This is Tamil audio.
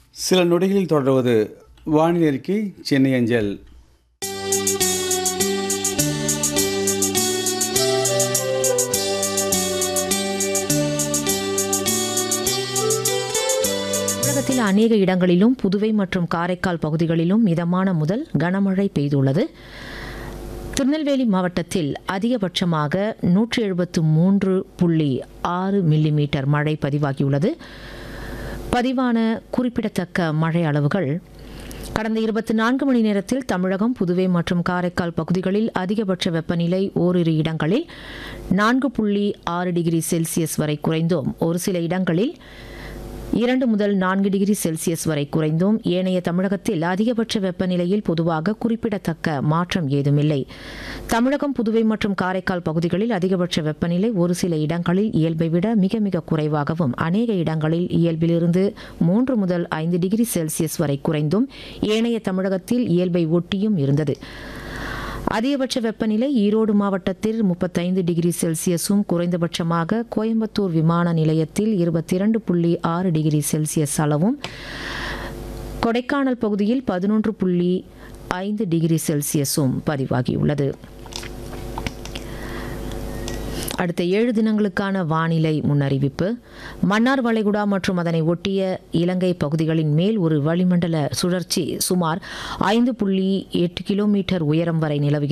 சில நொடிகளில் தொடர்வது வானிலை அறிக்கை சென்னை அஞ்சல் தமிழகத்தில் அநேக இடங்களிலும் புதுவை மற்றும் காரைக்கால் பகுதிகளிலும் மிதமான முதல் கனமழை பெய்துள்ளது திருநெல்வேலி மாவட்டத்தில் அதிகபட்சமாக நூற்றி எழுபத்து மூன்று புள்ளி ஆறு மில்லிமீட்டர் மழை பதிவாகியுள்ளது பதிவான குறிப்பிடத்தக்க மழை அளவுகள் கடந்த இருபத்தி நான்கு மணி நேரத்தில் தமிழகம் புதுவை மற்றும் காரைக்கால் பகுதிகளில் அதிகபட்ச வெப்பநிலை ஓரிரு இடங்களில் நான்கு புள்ளி ஆறு டிகிரி செல்சியஸ் வரை குறைந்தும் ஒரு சில இடங்களில் இரண்டு முதல் நான்கு டிகிரி செல்சியஸ் வரை குறைந்தும் ஏனைய தமிழகத்தில் அதிகபட்ச வெப்பநிலையில் பொதுவாக குறிப்பிடத்தக்க மாற்றம் ஏதுமில்லை தமிழகம் புதுவை மற்றும் காரைக்கால் பகுதிகளில் அதிகபட்ச வெப்பநிலை ஒரு சில இடங்களில் இயல்பை விட மிக மிக குறைவாகவும் அநேக இடங்களில் இயல்பிலிருந்து மூன்று முதல் ஐந்து டிகிரி செல்சியஸ் வரை குறைந்தும் ஏனைய தமிழகத்தில் இயல்பை ஒட்டியும் இருந்தது அதிகபட்ச வெப்பநிலை ஈரோடு மாவட்டத்தில் முப்பத்தைந்து டிகிரி செல்சியஸும் குறைந்தபட்சமாக கோயம்புத்தூர் விமான நிலையத்தில் இருபத்தி இரண்டு புள்ளி ஆறு டிகிரி செல்சியஸ் அளவும் கொடைக்கானல் பகுதியில் பதினொன்று புள்ளி ஐந்து டிகிரி செல்சியஸும் பதிவாகியுள்ளது அடுத்த ஏழு தினங்களுக்கான வானிலை முன்னறிவிப்பு மன்னார் வளைகுடா மற்றும் அதனை ஒட்டிய இலங்கை பகுதிகளின் மேல் ஒரு வளிமண்டல சுழற்சி சுமார் ஐந்து புள்ளி எட்டு கிலோமீட்டர் உயரம் வரை நிலவுகிறது